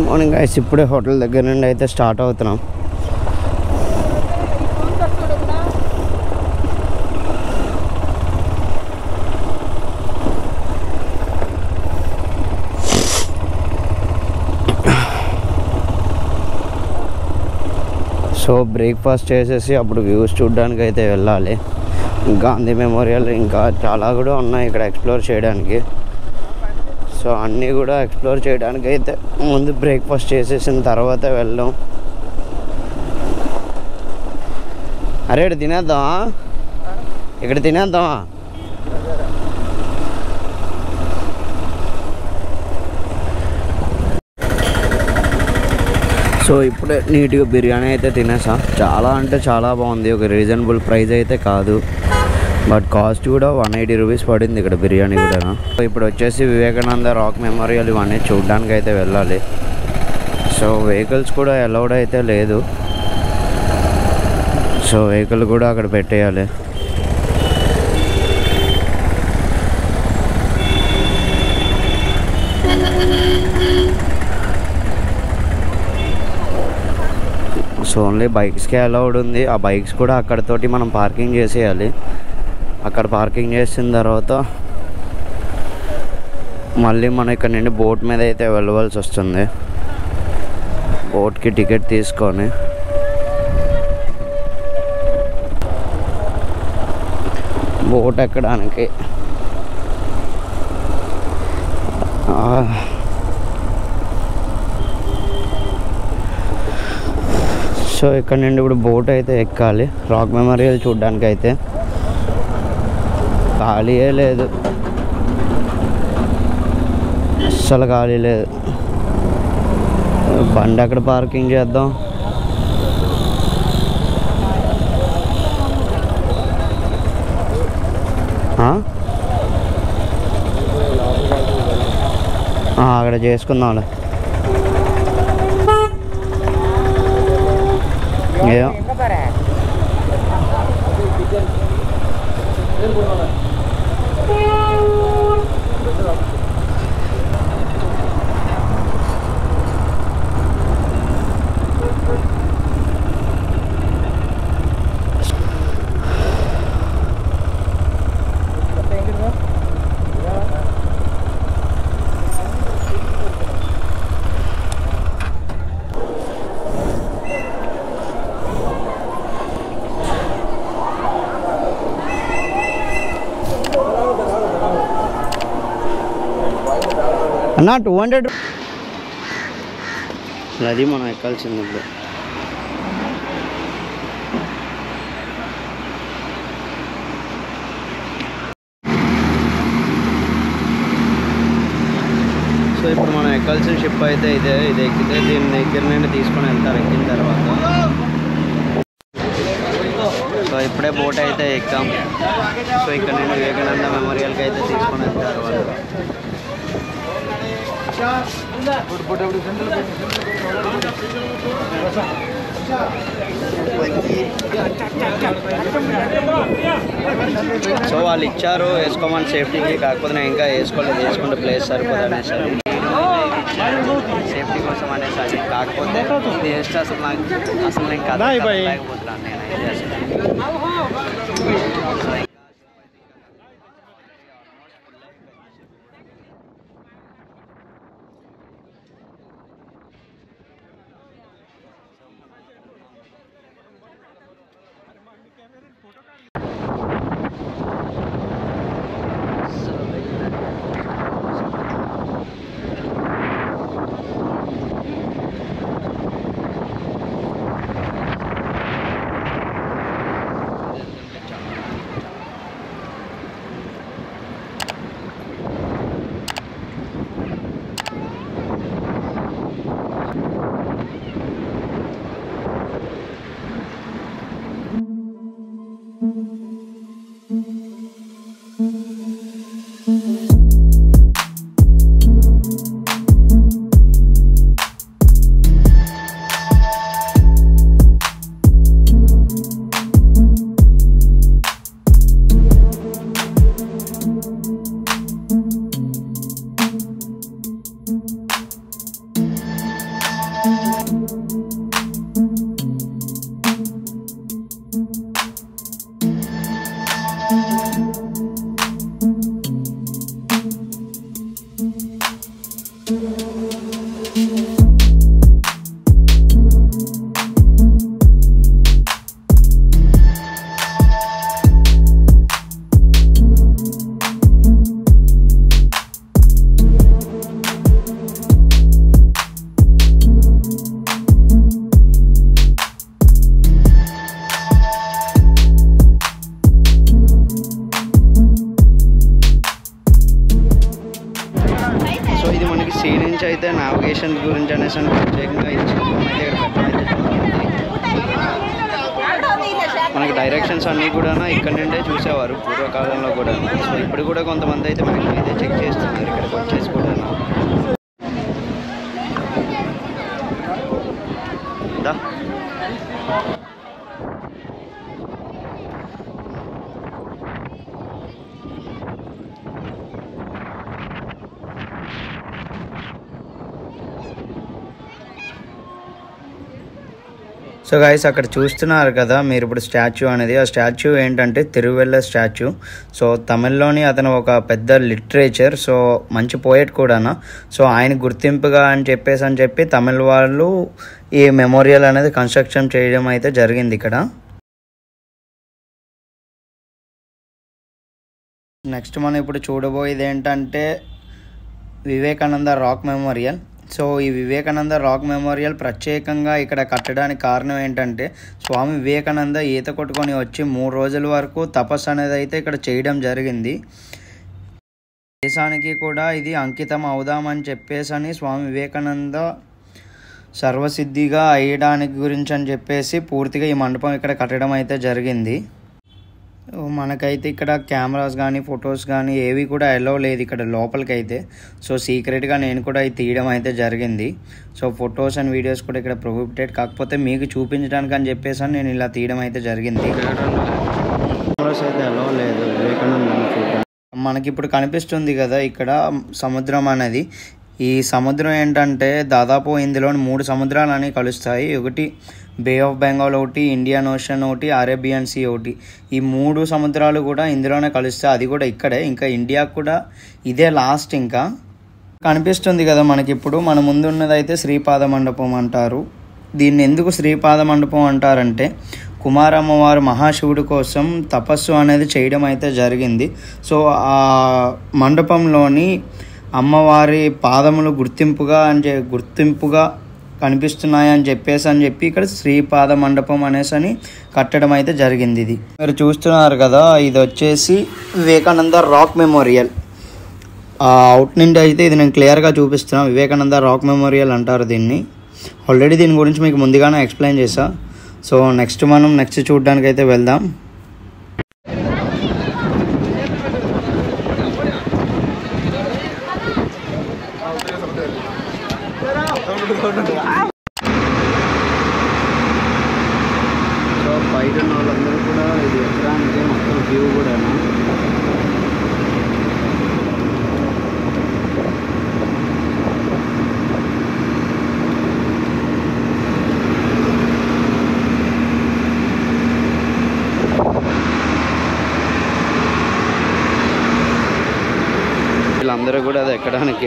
Good morning guys ఇప్పుడే hotel దగ్గర నుండి అయితే స్టార్ట్ అవుతున్నాం సో బ్రేక్ఫాస్ట్ చేసేసి అప్పుడు వ్యూస్ చూడడానికి అయితే వెళ్ళాలి గాంధీ మెమోరియల్ ఇంకా చాలా కూడా ఉన్నాయి ఇక్కడ ఎక్స్ప్లోర్ చేయడానికి సో అన్నీ కూడా ఎక్స్ప్లోర్ చేయడానికి అయితే ముందు బ్రేక్ఫాస్ట్ చేసేసిన తర్వాత వెళ్దాం అరే ఇక్కడ తినేద్దామా ఇక్కడ తినేద్దామా సో ఇప్పుడే నీట్గా బిర్యానీ అయితే తినేసా చాలా అంటే చాలా బాగుంది ఒక రీజనబుల్ ప్రైస్ అయితే కాదు బట్ కాస్ట్ కూడా వన్ ఎయిటీ రూపీస్ పడింది ఇక్కడ బిర్యానీ కూడా సో ఇప్పుడు వచ్చేసి వివేకానంద రాక్ మెమోరియల్ ఇవన్నీ చూడడానికి అయితే వెళ్ళాలి సో వెహికల్స్ కూడా అలౌడ్ అయితే లేదు సో వెహికల్ కూడా అక్కడ పెట్టేయాలి సో ఓన్లీ బైక్స్కే అలౌడ్ ఉంది ఆ బైక్స్ కూడా అక్కడతోటి మనం పార్కింగ్ చేసేయాలి అక్కడ పార్కింగ్ చేసిన తర్వాత మళ్ళీ మనం ఇక్కడ నుండి బోట్ మీద అయితే వెళ్ళవలసి వస్తుంది బోట్కి టికెట్ తీసుకొని బోట్ ఎక్కడానికి ఆ, సో ఇక్కడ నుండి ఇప్పుడు బోట్ అయితే ఎక్కాలి రాక్ మెమోరియల్ చూడడానికి అయితే ఖాళీయే లేదు అస్సలు ఖాళీ లేదు బండి ఎక్కడ పార్కింగ్ చేద్దాం ఆ? ఆ, అక్కడ చేసుకుందాంలే ఏదో అన్న టూ హండ్రెడ్ అది మనం ఎక్కాల్సింది ఇప్పుడు సో ఇప్పుడు మనం ఎక్కాల్సిన షిప్ అయితే ఇదే ఇది ఎక్కితే దీని దగ్గర నుండి తీసుకొని వెళ్తారు ఎక్కిన తర్వాత సో ఇప్పుడే బోట్ అయితే ఎక్కాం సో ఇక్కడ నుండి వివేకానంద మెమోరియల్కి అయితే తీసుకొని వెళ్తారు వాళ్ళు సో వాళ్ళు ఇచ్చారు వేసుకోమని సేఫ్టీకి కాకపోతే నేను ఇంకా వేసుకోలేదు వేసుకుంటే ప్లేస్ సరిపోదు అనేసి సేఫ్టీ కోసం అనేసి అది కాకపోతే ఇది వేస్తే అసలు నాకు అసలు నేను కదలలేకపోతున్నాను నేను అయితే అసలు సో అయితే నావిగేషన్ గురించి అనేసి అని ప్రత్యేకంగా ఈ శిల్పం అయితే ఇక్కడ పెట్టడం అయితే జరిగింది. మనకి డైరెక్షన్స్ అన్నీ కూడా ఇక్కడ నుండే చూసేవారు పూర్వకాలంలో కూడా సో ఇప్పుడు కూడా కొంతమంది అయితే మనకి అయితే చెక్ చేస్తున్నారు ఇక్కడికి వచ్చేసి కూడా దా సో గాయస్ అక్కడ చూస్తున్నారు కదా మీరు ఇప్పుడు స్టాచ్యూ అనేది ఆ స్టాచ్యూ ఏంటంటే తిరువెల్ల స్టాచ్యూ సో తమిళ్లోని అతను ఒక పెద్ద లిటరేచర్ సో మంచి పోయట్ కూడానా సో ఆయన గుర్తింపుగా అని చెప్పేసి అని చెప్పి తమిళ వాళ్ళు ఈ మెమోరియల్ అనేది కన్స్ట్రక్షన్ చేయడం అయితే జరిగింది ఇక్కడ నెక్స్ట్ మనం ఇప్పుడు చూడబోయేది ఏంటంటే వివేకానంద రాక్ మెమోరియల్ సో ఈ వివేకానంద రాక్ మెమోరియల్ ప్రత్యేకంగా ఇక్కడ కట్టడానికి కారణం ఏంటంటే స్వామి వివేకానంద ఈత కొట్టుకొని వచ్చి మూడు రోజుల వరకు తపస్సు అనేది అయితే ఇక్కడ చేయడం జరిగింది దేశానికి కూడా ఇది అంకితం అవుదామని చెప్పేసి అని స్వామి వివేకానంద సర్వసిద్ధిగా అయ్యడానికి గురించి అని చెప్పేసి పూర్తిగా ఈ మండపం ఇక్కడ కట్టడం అయితే జరిగింది మనకైతే ఇక్కడ కెమెరాస్ కానీ ఫొటోస్ కానీ ఏవి కూడా అలౌ లేదు ఇక్కడ లోపలికైతే సో సీక్రెట్గా నేను కూడా ఇది తీయడం అయితే జరిగింది సో ఫొటోస్ అండ్ వీడియోస్ కూడా ఇక్కడ ప్రొహిబిటెడ్ కాకపోతే మీకు చూపించడానికి అని చెప్పేసి అని నేను ఇలా తీయడం అయితే జరిగింది కెమెరాస్ అయితే అలౌ లేదు వివేకానంద మనకి ఇప్పుడు కనిపిస్తుంది కదా ఇక్కడ సముద్రం అనేది ఈ సముద్రం ఏంటంటే దాదాపు ఇందులోని మూడు సముద్రాలు అనేవి కలుస్తాయి ఒకటి బే ఆఫ్ బెంగాల్ ఒకటి ఇండియన్ ఓషన్ ఒకటి అరేబియన్ సీ ఒకటి ఈ మూడు సముద్రాలు కూడా ఇందులోనే కలుస్తాయి అది కూడా ఇక్కడే ఇంకా ఇండియాకు కూడా ఇదే లాస్ట్ ఇంకా కనిపిస్తుంది కదా మనకి ఇప్పుడు మన ముందు ఉన్నది అయితే శ్రీపాద మండపం అంటారు దీన్ని ఎందుకు శ్రీపాద మండపం అంటారంటే కుమారమ్మవారు మహాశివుడి కోసం తపస్సు అనేది చేయడం అయితే జరిగింది సో ఆ మండపంలోని అమ్మవారి పాదములు గుర్తింపుగా అని గుర్తింపుగా కనిపిస్తున్నాయని చెప్పేసి అని చెప్పి ఇక్కడ శ్రీపాద మండపం అనేసి అని కట్టడం అయితే జరిగింది ఇది మీరు చూస్తున్నారు కదా ఇది వచ్చేసి వివేకానంద రాక్ మెమోరియల్ అవుట్ నుండి అయితే ఇది నేను క్లియర్గా చూపిస్తున్నాను వివేకానంద రాక్ మెమోరియల్ అంటారు దీన్ని ఆల్రెడీ దీని గురించి మీకు ముందుగానే ఎక్స్ప్లెయిన్ చేసా సో నెక్స్ట్ మనం నెక్స్ట్ చూడడానికి అయితే వెళ్దాం సో బయట ఉన్న వాళ్ళందరూ కూడా ఇది ఎక్కడానికి మొత్తం వ్యూ కూడా వీళ్ళందరూ కూడా అది ఎక్కడానికి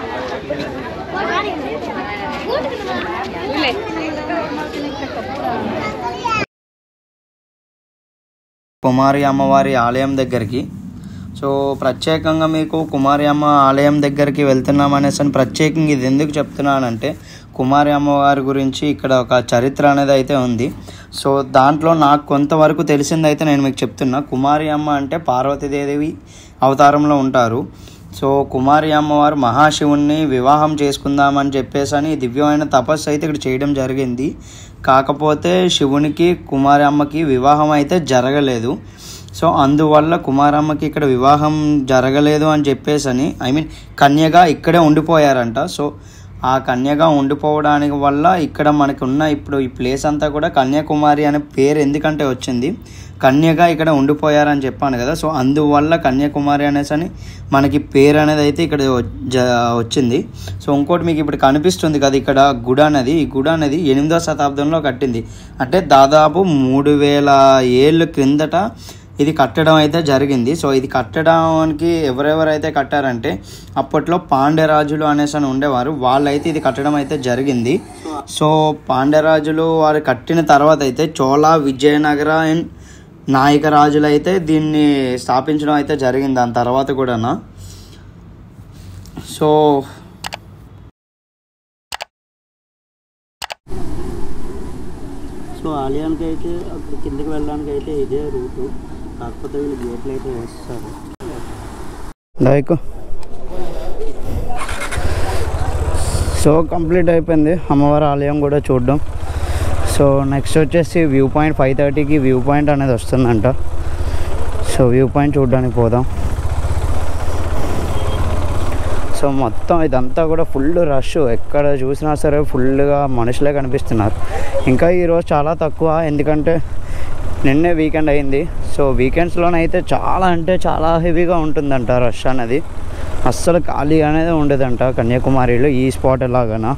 కుమారి అమ్మవారి ఆలయం దగ్గరికి సో ప్రత్యేకంగా మీకు కుమారి అమ్మ ఆలయం దగ్గరికి వెళ్తున్నాం అనేసి అని ప్రత్యేకంగా ఇది ఎందుకు చెప్తున్నానంటే కుమారి అమ్మవారి గురించి ఇక్కడ ఒక చరిత్ర అనేది అయితే ఉంది సో దాంట్లో నాకు కొంతవరకు తెలిసిందైతే నేను మీకు చెప్తున్నా కుమారి అమ్మ అంటే పార్వతీదేవి అవతారంలో ఉంటారు సో కుమారి అమ్మవారు మహాశివుణ్ణి వివాహం చేసుకుందామని చెప్పేసి అని దివ్యమైన తపస్సు అయితే ఇక్కడ చేయడం జరిగింది కాకపోతే శివునికి కుమారి అమ్మకి వివాహం అయితే జరగలేదు సో అందువల్ల కుమారమ్మకి ఇక్కడ వివాహం జరగలేదు అని చెప్పేసి అని ఐ మీన్ కన్యగా ఇక్కడే ఉండిపోయారంట సో ఆ కన్యగా ఉండిపోవడానికి వల్ల ఇక్కడ మనకు ఉన్న ఇప్పుడు ఈ ప్లేస్ అంతా కూడా కన్యాకుమారి అనే పేరు ఎందుకంటే వచ్చింది కన్యగా ఇక్కడ ఉండిపోయారని చెప్పాను కదా సో అందువల్ల కన్యాకుమారి అనేసి అని మనకి పేరు అనేది అయితే ఇక్కడ జ- వచ్చింది సో ఇంకోటి మీకు ఇప్పుడు కనిపిస్తుంది కదా ఇక్కడ గుడి అనేది ఈ గుడి అనేది ఎనిమిదో శతాబ్దంలో కట్టింది అంటే దాదాపు మూడు వేల ఏళ్ళ క్రిందట ఇది కట్టడం అయితే జరిగింది సో ఇది కట్టడానికి ఎవరెవరైతే కట్టారంటే అప్పట్లో పాండ్యరాజులు అనేసి అని ఉండేవారు వాళ్ళైతే ఇది కట్టడం అయితే జరిగింది సో పాండ్యరాజులు వారు కట్టిన తర్వాత అయితే చోళ విజయనగర అండ్ నాయక రాజులు అయితే దీన్ని స్థాపించడం అయితే జరిగింది దాని తర్వాత కూడానా సో సో ఆలయానికి అయితే అక్కడ కిందకి వెళ్ళడానికి అయితే ఇదే రూటు కాకపోతే వీళ్ళు గేట్లు అయితే వేస్తారు లైక్ సో కంప్లీట్ అయిపోయింది అమ్మవారి ఆలయం కూడా చూడడం సో నెక్స్ట్ వచ్చేసి వ్యూ పాయింట్ ఫైవ్ థర్టీకి వ్యూ పాయింట్ అనేది వస్తుందంట సో వ్యూ పాయింట్ చూడడానికి పోదాం సో మొత్తం ఇదంతా కూడా ఫుల్ రష్ ఎక్కడ చూసినా సరే ఫుల్గా మనుషులే కనిపిస్తున్నారు ఇంకా ఈరోజు చాలా తక్కువ ఎందుకంటే నిన్నే వీకెండ్ అయింది సో వీకెండ్స్లోనైతే చాలా అంటే చాలా హెవీగా ఉంటుందంట రష్ అనేది అస్సలు ఖాళీ అనేది ఉండదంట కన్యాకుమారిలో ఈ స్పాట్ ఎలాగనా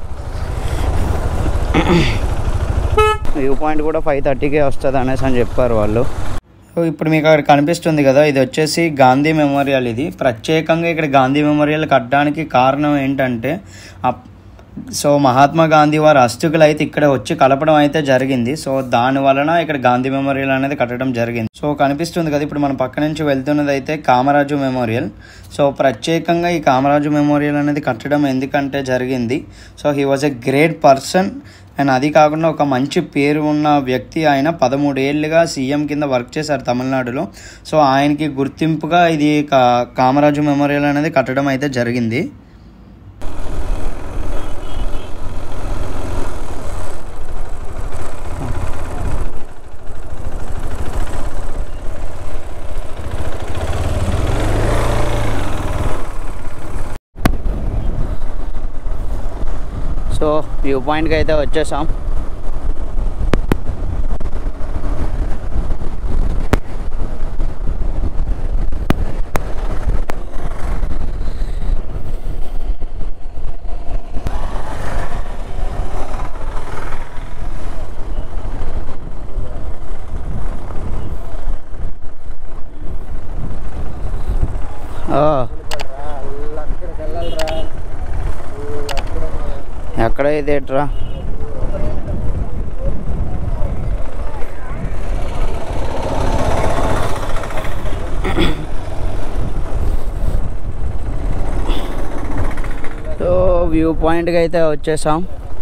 వ్యూ పాయింట్ కూడా ఫైవ్ థర్టీకే వస్తుంది అనేసి అని చెప్పారు వాళ్ళు సో ఇప్పుడు మీకు అక్కడ కనిపిస్తుంది కదా ఇది వచ్చేసి గాంధీ మెమోరియల్ ఇది ప్రత్యేకంగా ఇక్కడ గాంధీ మెమోరియల్ కట్టడానికి కారణం ఏంటంటే అప్- సో మహాత్మా గాంధీ వారి అస్థికులు అయితే ఇక్కడ వచ్చి కలపడం అయితే జరిగింది సో దాని వలన ఇక్కడ గాంధీ మెమోరియల్ అనేది కట్టడం జరిగింది సో కనిపిస్తుంది కదా ఇప్పుడు మన పక్క నుంచి వెళ్తున్నది అయితే కామరాజు మెమోరియల్ సో ప్రత్యేకంగా ఈ కామరాజు మెమోరియల్ అనేది కట్టడం ఎందుకంటే జరిగింది so he was a great person and అది కాకుండా ఒక మంచి పేరు ఉన్న వ్యక్తి ఆయన పదమూడు ఏళ్ళుగా సీఎం కింద వర్క్ చేశారు తమిళనాడులో సో ఆయనకి గుర్తింపుగా ఇది కా- కామరాజు మెమోరియల్ అనేది కట్టడం అయితే జరిగింది సో వ్యూ పాయింట్కి అయితే వచ్చేసాం ఆ, ఎక్కడ ఇది ఎట్రా సో వ్యూ పాయింట్కి అయితే వచ్చేసాం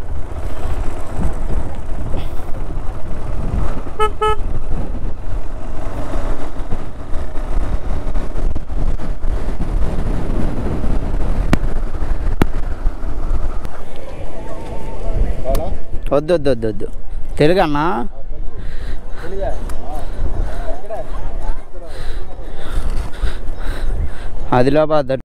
వద్దు వద్దు వద్దు వద్దు తెలుగు అన్నా ఆదిలాబాద్